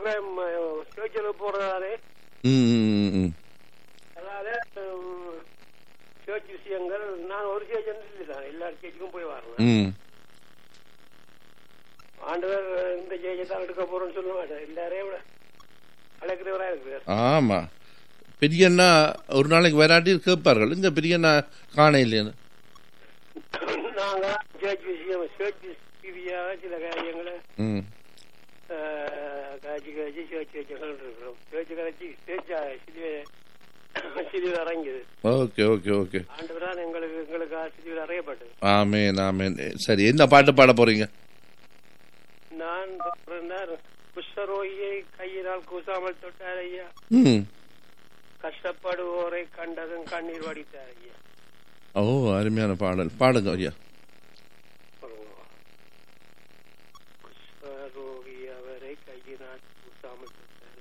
இப்ப சேர்ச்சில் போறதாலே ம் ம், ம், ம் அதனால சேர்ச் விஷயங்கள் நான் ஒரு சேர்ச் தான் எல்லா சேர்ச்சுக்கும் போய் வரணும் ம் ஆண்டவர் இந்த சேர்ச்சை தான் எடுக்க போறோம்னு சொல்ல மாட்டேன் எல்லாரையும் விட அழைக்கிறவரா இருக்கிறார் ஆமா பெரியண்ணா ஒரு நாளைக்கு வராட்டி கேட்பார்கள் இங்க பெரியண்ணா காண இல்லைன்னு நாங்க சேர்ச் விஷயம் சேர்ச் ரீதியாக சில காரியங்களை ம் ஆஹ், காய்ச்சி காய்ச்சி சேர்ச்சி வச்சுகள் இருக்கிறோம் சேர்ச்சி கழிச்சு சேர்ச்சா சிலுவை சிலுவை இறங்கியது ஓகே ஓகே ஓகே ஆண்டவர் தான் எங்களுக்கு எங்களுக்கு சிலுவை அறையப்பட்டது ஆமேன் ஆமேன் சரி என்ன பாட்டு பாட போறீங்க நான் பிறந்தார் குஷ்டரோகியை கையினால் கூசாமல் தொட்டார் ஐயா ம் கஷ்டப்படுவோரை கண்டதும் கண்ணீர் வடித்தார் ஐயா ஓ அருமையான பாடல் பாடுங்க ஐயா குஷ்டரோகி அவரை கையினால் கூசாமல் தொட்டார்